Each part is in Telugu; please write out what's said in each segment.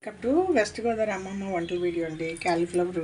వెల్కమ్ టు వెస్ట్ గోదావరి అమ్మమ్మ వంటల వీడియో అండి క్యాలీఫ్లవర్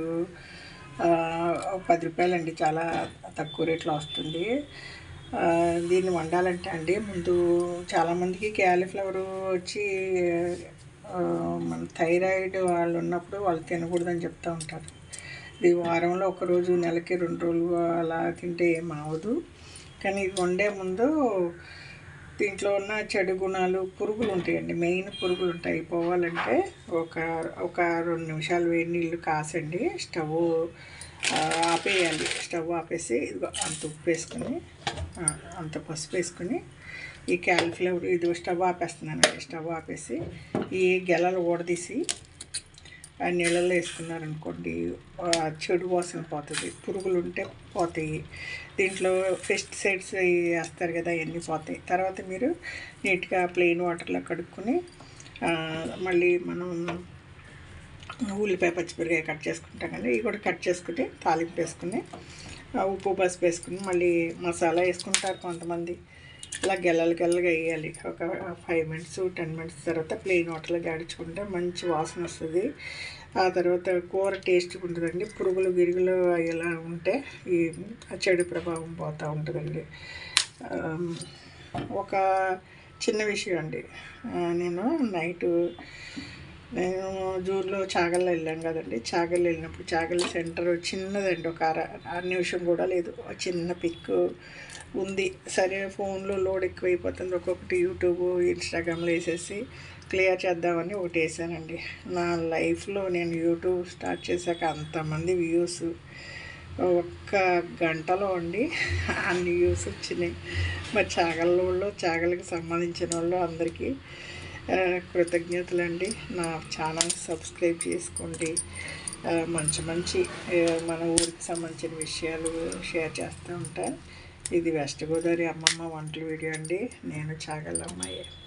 పది రూపాయలండి చాలా తక్కువ రేట్లో వస్తుంది ఆ, దీన్ని వండాలంటే అండి ముందు చాలామందికి క్యాలీఫ్లవర్ వచ్చి ఆ, మన థైరాయిడ్ వాళ్ళు ఉన్నప్పుడు వాళ్ళు తినకూడదని చెప్తూ ఉంటారు ఇది వారంలో ఒక రోజు నెలకి రెండు రోజులు అలా తింటే ఏం అవదు కానీ ఇది వండే ముందు దీంట్లో ఉన్న చెడు గుణాలు పురుగులు ఉంటాయండి మెయిన్ పురుగులు ఉంటాయి పోవాలంటే ఒక ఒక రెండు నిమిషాలు వేడి నీళ్ళు కాసండి స్టవ్ ఆ, ఆపేయాలి స్టవ్ ఆపేసి ఇదిగో అంత ఉప్పు వేసుకొని ఆ, అంత పసుపు వేసుకొని ఈ క్యాలిఫ్లవర్ ఇది స్టవ్ ఆపేస్తున్నానండి స్టవ్ ఆపేసి ఈ గెలలు ఊడదీసి ఆ నీళ్ళల్లో వేసుకున్నారనుకోండి ఆ చెడు వాసన పోతుంది పురుగులు ఉంటే పోతాయి దీంట్లో పెస్టిసైడ్స్ వేస్తారు కదా అవన్నీ పోతాయి తర్వాత మీరు నీట్గా ప్లెయిన్ వాటర్లో కడుక్కొని ఆ, మళ్ళీ మనం ఉల్లిపాయ పచ్చిమిరకాయ కట్ చేసుకుంటాం కదా ఇవి కూడా కట్ చేసుకుని తాలింపు వేసుకుని ఆ, ఉప్పు పసుపు వేసుకుని మళ్ళీ మసాలా వేసుకుంటారు కొంతమంది ఇలా గెల్లలు గెల్లగా వేయాలి ఒక ఫైవ్ మినిట్స్ టెన్ మినిట్స్ తర్వాత ప్లెయిన్ వాటర్లో గాడించుకుంటే మంచి వాసన వస్తుంది ఆ తర్వాత కూర టేస్ట్ ఉంటుందండి పురుగులు గిరుగులు ఇలా ఉంటే ఈ చెడు ప్రభావం పోతూ ఉంటుందండి ఆ, ఒక చిన్న విషయం అండి ఆ, నేను నైటు నేను జూన్లో చాగల్లో వెళ్ళాం కదండి చాగల్లో వెళ్ళినప్పుడు చాగల్ సెంటర్ చిన్నదండి ఒక అర అర నిమిషం కూడా లేదు ఒక చిన్న పిక్ ఉంది సరే ఫోన్లో లోడ్ ఎక్కువైపోతుంది ఒక్కొక్కటి యూట్యూబ్ ఇన్స్టాగ్రామ్లో వేసేసి క్లియర్ చేద్దామని ఒకటి వేసానండి నా లైఫ్లో నేను యూట్యూబ్ స్టార్ట్ చేశాక అంతమంది వ్యూస్ ఒక్క గంటలో అండి అన్ని వ్యూస్ వచ్చినాయి మరి చాగల వాళ్ళు చాగలకు సంబంధించిన వాళ్ళు అందరికీ ఆ, కృతజ్ఞతలండి నా ఛానల్ సబ్స్క్రైబ్ చేసుకోండి ఆ, మంచి మంచి ఆ, మన ఊరికి సంబంధించిన విషయాలు షేర్ చేస్తూ ఉంటాను ఇది వెస్ట్ గోదావరి అమ్మమ్మ వంటల వీడియో అండి నేను చాగల అమ్మాయి